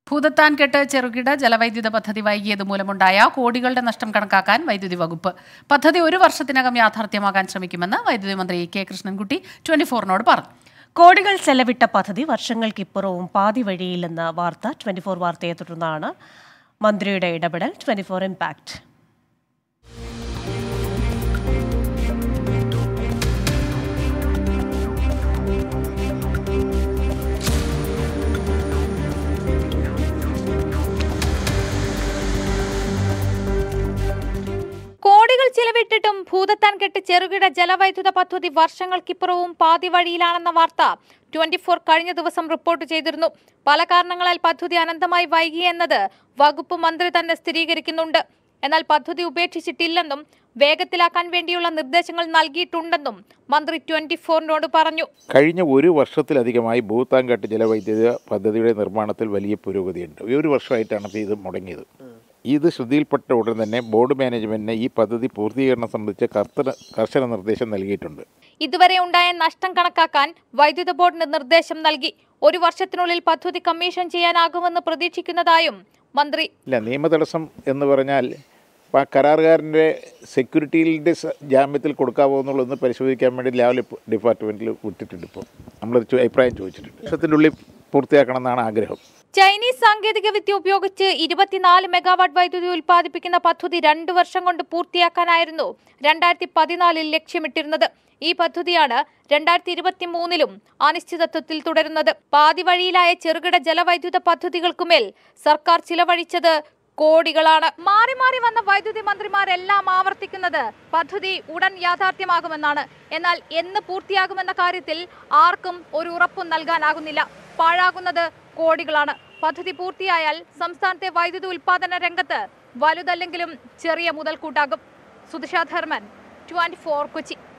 ഭൂതത്താൻകെട്ട് ചെറുകിട ജലവൈദ്യുത പദ്ധതി വൈകിയത് മൂലമുണ്ടായ കോടികളുടെ നഷ്ടം കണക്കാക്കാൻ വൈദ്യുതി വകുപ്പ് പദ്ധതി ഒരു വർഷത്തിനകം യാഥാർത്ഥ്യമാകാൻ ശ്രമിക്കുമെന്ന് വൈദ്യുതി മന്ത്രി കെ കൃഷ്ണൻകുട്ടി ട്വന്റി ഫോറിനോട് പറഞ്ഞു കോടികൾ ചെലവിട്ട പദ്ധതി വർഷങ്ങൾക്കിപ്പുറവും പാതി വഴിയില്ലെന്ന വാർത്ത ട്വന്റി ഫോർ വാർത്തയെ തുടർന്നാണ് മന്ത്രിയുടെ ഇടപെടൽ ട്വന്റി ഫോർ ഇമ്പാക്ട് കോടികൾ ചിലവിട്ടിട്ടും ഭൂതത്താൻ കെട്ട് ചെറുകിട ജലവൈദ്യുത പദ്ധതി വർഷങ്ങൾക്കിപ്പുറവും പാതി വഴിയിലാണെന്ന വാർത്ത ട്വന്റി ഫോർ കഴിഞ്ഞ ദിവസം റിപ്പോർട്ട് ചെയ്തിരുന്നു പല കാരണങ്ങളാൽ പദ്ധതി അനന്തമായി വൈകി എന്നത് വകുപ്പ് മന്ത്രി തന്നെ സ്ഥിരീകരിക്കുന്നുണ്ട് എന്നാൽ പദ്ധതി ഉപേക്ഷിച്ചിട്ടില്ലെന്നും വേഗത്തിലാക്കാൻ വേണ്ടിയുള്ള നിർദ്ദേശങ്ങൾ നൽകിയിട്ടുണ്ടെന്നും മന്ത്രി ട്വന്റി ഫോറിനോട് പറഞ്ഞു കഴിഞ്ഞ ഒരു വർഷത്തിലധികമായി ഭൂത്താൻകാട്ട് ജലവൈദ്യുത പദ്ധതിയുടെ നിർമ്മാണത്തിൽ വലിയ പുരോഗതിയുണ്ട് ഈ ഒരു വർഷമായിട്ടാണ് ഇപ്പോൾ ഇത് മുടങ്ങിയത് ഇത് ശ്രദ്ധയിൽപ്പെട്ട ഉടൻ തന്നെ ബോർഡ് മാനേജ്മെന്റിന് ഈ പദ്ധതി പൂർത്തീകരണം സംബന്ധിച്ച് കർത്തന കർശന നിർദ്ദേശം നൽകിയിട്ടുണ്ട് ഇതുവരെ ഉണ്ടായ നഷ്ടം കണക്കാക്കാൻ വൈദ്യുത ബോർഡിന് നിർദ്ദേശം നൽകി ഒരു വർഷത്തിനുള്ളിൽ പദ്ധതി കമ്മീഷൻ ചെയ്യാനാകുമെന്ന് പ്രതീക്ഷിക്കുന്നതായും മന്ത്രി ഇല്ല നിയമതടസ്സം എന്ന് പറഞ്ഞാൽ ഇപ്പോൾ ആ കരാറുകാരൻ്റെ സെക്യൂരിറ്റിയുടെ സ- ജാമ്യത്തിൽ കൊടുക്കാവോ എന്നുള്ളതൊന്ന് പരിശോധിക്കാൻ വേണ്ടി ലാവൽ ഡിപ്പാർട്ട്മെൻറ്റിൽ വിട്ടിട്ടുണ്ട് ഇപ്പോൾ നമ്മളത് ചോ- അഭിപ്രായം ചോദിച്ചിട്ടുണ്ട് വർഷത്തിൻ്റെ ഉള്ളിൽ പൂർത്തിയാക്കണം എന്നാണ് ആഗ്രഹം ചൈനീസ് സാങ്കേതിക വിദ്യ ഉപയോഗിച്ച് ഇരുപത്തിനാല് മെഗാവാട്ട് വൈദ്യുതി ഉൽപ്പാദിപ്പിക്കുന്ന പദ്ധതി രണ്ടു വർഷം കൊണ്ട് പൂർത്തിയാക്കാനായിരുന്നു രണ്ടായിരത്തി പതിനാലിൽ ലക്ഷ്യമിട്ടിരുന്നത് ഈ പദ്ധതിയാണ് രണ്ടായിരത്തി ഇരുപത്തി മൂന്നിലും അനിശ്ചിതത്വത്തിൽ തുടരുന്നത് പാതി വഴിയിലായ ചെറുകിട ജലവൈദ്യുത പദ്ധതികൾക്കുമേൽ സർക്കാർ ചിലവഴിച്ചത് കോടികളാണ് മാറി മാറി വന്ന വൈദ്യുതി മന്ത്രിമാരെല്ലാം ആവർത്തിക്കുന്നത് പദ്ധതി ഉടൻ യാഥാർത്ഥ്യമാകുമെന്നാണ് എന്നാൽ എന്ന് പൂർത്തിയാകുമെന്ന കാര്യത്തിൽ ആർക്കും ഒരു ഉറപ്പും നൽകാനാകുന്നില്ല പാഴാകുന്നത് കോടികളാണ് പദ്ധതി പൂർത്തിയായാൽ സംസ്ഥാനത്തെ വൈദ്യുതി ഉൽപാദന രംഗത്ത് വലുതല്ലെങ്കിലും ചെറിയ മുതൽക്കൂട്ടാകും സുധിഷ ധർമ്മൻ ട്വന്റി ഫോർ കൊച്ചി